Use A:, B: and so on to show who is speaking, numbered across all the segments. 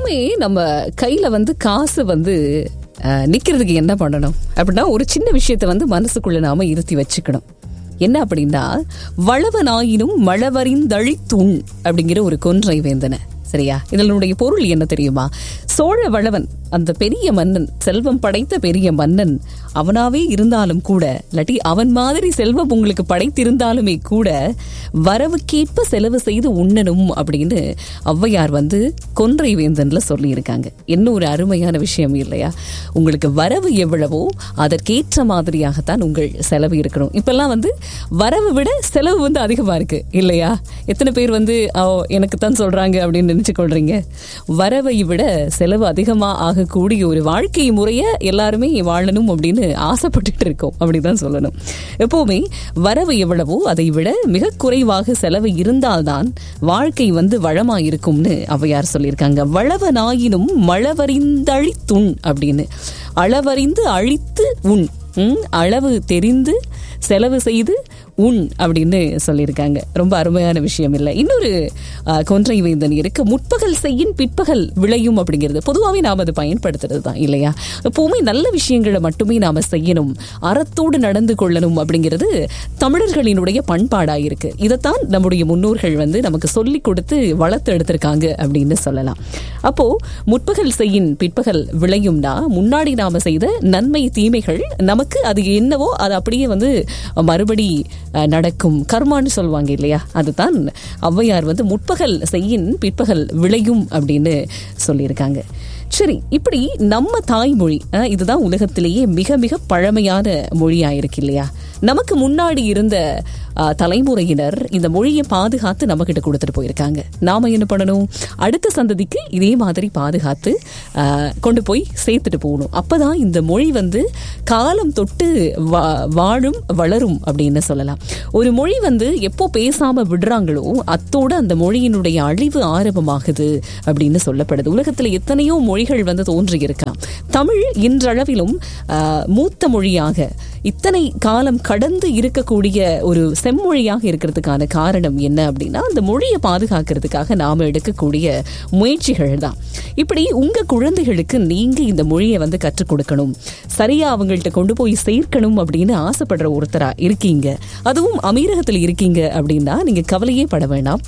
A: எப்பவுமே நம்ம கையில வந்து காசு வந்து அஹ், நிக்கிறதுக்கு என்ன பண்ணணும் அப்படின்னா ஒரு சின்ன விஷயத்தை வந்து மனசுக்குள்ள நாம இருத்தி வச்சுக்கணும் என்ன அப்படின்னா வளவனாயினும் மழவறிந்தழித்துண் அப்படிங்கிற ஒரு கொன்றை வேந்தன சரியா இதனுடைய பொருள் என்ன தெரியுமா சோழ வளவன் அந்த பெரிய மன்னன் செல்வம் படைத்த பெரிய மன்னன் அவனாவே இருந்தாலும் கூட இல்லாட்டி அவன் மாதிரி செல்வம் உங்களுக்கு படைத்திருந்தாலுமே கூட வரவுக்கேற்ப செலவு செய்து உண்ணணும் அப்படின்னு ஔவையார் வந்து கொன்றை வேந்தன்ல சொல்லியிருக்காங்க என்ன ஒரு அருமையான விஷயம் இல்லையா உங்களுக்கு வரவு எவ்வளவோ அதற்கேற்ற மாதிரியாகத்தான் உங்கள் செலவு இருக்கணும் இப்பெல்லாம் வந்து வரவு விட செலவு வந்து அதிகமா இருக்கு இல்லையா எத்தனை பேர் வந்து "ஓ, எனக்கு தான் சொல்றாங்க அப்படின்னு நினைச்சு கொள்றீங்க வரவை விட செலவு அதிகமா ஆகக்கூடிய ஒரு வாழ்க்கை முறைய எல்லாருமே வாழணும் அப்படின்னு ஆசைப்பட்டுட்டு இருக்கோம் அப்படிதான் சொல்லணும் எப்பவுமே வரவு எவ்வளவோ அதை விட மிக குறைவாக செலவு இருந்தால்தான் வாழ்க்கை வந்து வளமா இருக்கும்னு ஔவையார் சொல்லியிருக்காங்க வளவனாயினும் மழவறிந்தழித்துண் அப்படின்னு அளவறிந்து அழித்து உண் ம், அளவு தெரிந்து செலவு செய்து உண் அப்படின்னு சொல்லியிருக்காங்க ரொம்ப அருமையான விஷயம் இல்லை இன்னொரு ஆ, கொன்றை வேந்தன் இருக்கு முற்பகல் செய்யின் பிற்பகல் விளையும் அப்படிங்கிறது பொதுவாகவே நாம் அதை பயன்படுத்துறது தான் இல்லையா எப்பவுமே நல்ல விஷயங்களை மட்டுமே நாம செய்யணும் அறத்தோடு நடந்து கொள்ளணும் அப்படிங்கிறது தமிழர்களினுடைய பண்பாடா இருக்கு இதைத்தான் நம்முடைய முன்னோர்கள் வந்து நமக்கு சொல்லி கொடுத்து வளர்த்து எடுத்திருக்காங்க அப்படின்னு சொல்லலாம் அப்போ முற்பகல் செய்யின் பிற்பகல் விளையும்னா முன்னாடி நாம செய்த நன்மை தீமைகள் நமக்கு அது என்னவோ அது அப்படியே வந்து மறுபடி அஹ், நடக்கும் கர்மான்னு சொல்லுவாங்க இல்லையா அதுதான் ஔவையார் வந்து முற்பகல் செய்யின் பிற்பகல் விளையும் அப்படின்னு சொல்லியிருக்காங்க சரி இப்படி நம்ம தாய்மொழி அஹ், இதுதான் உலகத்திலேயே மிக மிக பழமையான மொழியா இருக்கு இல்லையா நமக்கு முன்னாடி இருந்த அஹ், தலைமுறையினர் இந்த மொழியை பாதுகாத்து நம்ம கிட்ட கொடுத்துட்டு போயிருக்காங்க நாம என்ன பண்ணணும் அடுத்த சந்ததிக்கு இதே மாதிரி பாதுகாத்து அஹ், கொண்டு போய் சேர்த்துட்டு போகணும் அப்பதான் இந்த மொழி வந்து காலம் தொட்டு வா- வாழும் வளரும் அப்படின்னு சொல்லலாம் ஒரு மொழி வந்து எப்போ பேசாம விடுறாங்களோ அத்தோட அந்த மொழியினுடைய அழிவு ஆரம்பமாகுது அப்படின்னு சொல்லப்படுது உலகத்துல எத்தனையோ மொழிகள் வந்து தோன்றி இருக்கலாம் தமிழ் இன்றளவிலும் ஆஹ், மூத்த மொழியாக இத்தனை காலம் கடந்து இருக்கக்கூடிய ஒரு செம்மொழியாக இருக்கிறதுக்கான காரணம் என்ன அப்படின்னா அந்த மொழியை பாதுகாக்கிறதுக்காக நாம எடுக்கக்கூடிய முயற்சிகள் தான் இப்படி உங்க குழந்தைகளுக்கு நீங்க இந்த மொழியை வந்து கற்றுக் கொடுக்கணும் சரியா அவங்கள்ட்ட கொண்டு போய் சேர்க்கணும் அப்படின்னு ஆசைப்படுற ஒருத்தரா இருக்கீங்க அதுவும் அமீரகத்தில் இருக்கீங்க அப்படின்னா நீங்க கவலையே பட வேண்டாம்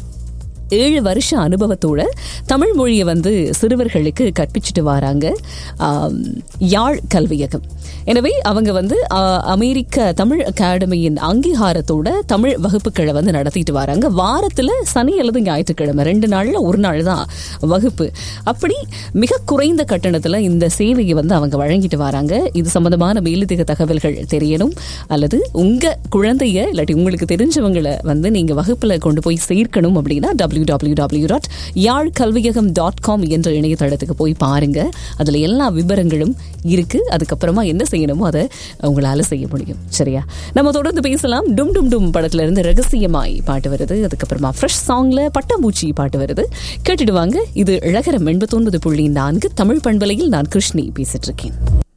A: ஏழு வருஷ அனுபவத்தோட தமிழ் மொழியை வந்து சிறுவர்களுக்கு கற்பிச்சுட்டு வராங்க ஆம், யாழ் கல்வியகம் எனவே அவங்க வந்து ஆ, அமெரிக்க தமிழ் அகாடமியின் அங்கீகாரத்தோட தமிழ் வகுப்புகளை வந்து நடத்திட்டு வராங்க வாரத்துல சனி அல்லது ஞாயிற்றுக்கிழமை ரெண்டு நாள்ல ஒரு நாள் தான் வகுப்பு அப்படி மிக குறைந்த கட்டணத்துல இந்த சேவையை வந்து அவங்க வழங்கிட்டு வராங்க இது சம்பந்தமான மேலதிக தகவல்கள் தெரியணும் அல்லது உங்க குழந்தைய இல்லாட்டி உங்களுக்கு தெரிஞ்சவங்களை வந்து நீங்க வகுப்புல கொண்டு போய் சேர்க்கணும் அப்படின்னா W W W dot Yarl Kalviyagam dot com என்ற இணையதளத்துக்கு போய் பாருங்க அதுல எல்லா விவரங்களும் இருக்கு அதுக்கப்புறமா என்ன செய்யணுமோ அதை உங்களால செய்ய முடியும் சரியா நம்ம தொடர்ந்து பேசலாம் டும் டும் டும் படத்துல இருந்து ரகசியமாய் பாட்டு வருது அதுக்கப்புறமா ஃப்ரெஷ் சாங்ல பட்டாம்பூச்சி பாட்டு வருது கேட்டுடுவாங்க இது இழகரம் எண்பத்தொன்பது புள்ளி நான்கு தமிழ் பண்பலையில் நான் கிருஷ்ணி பேசிட்டு இருக்கேன்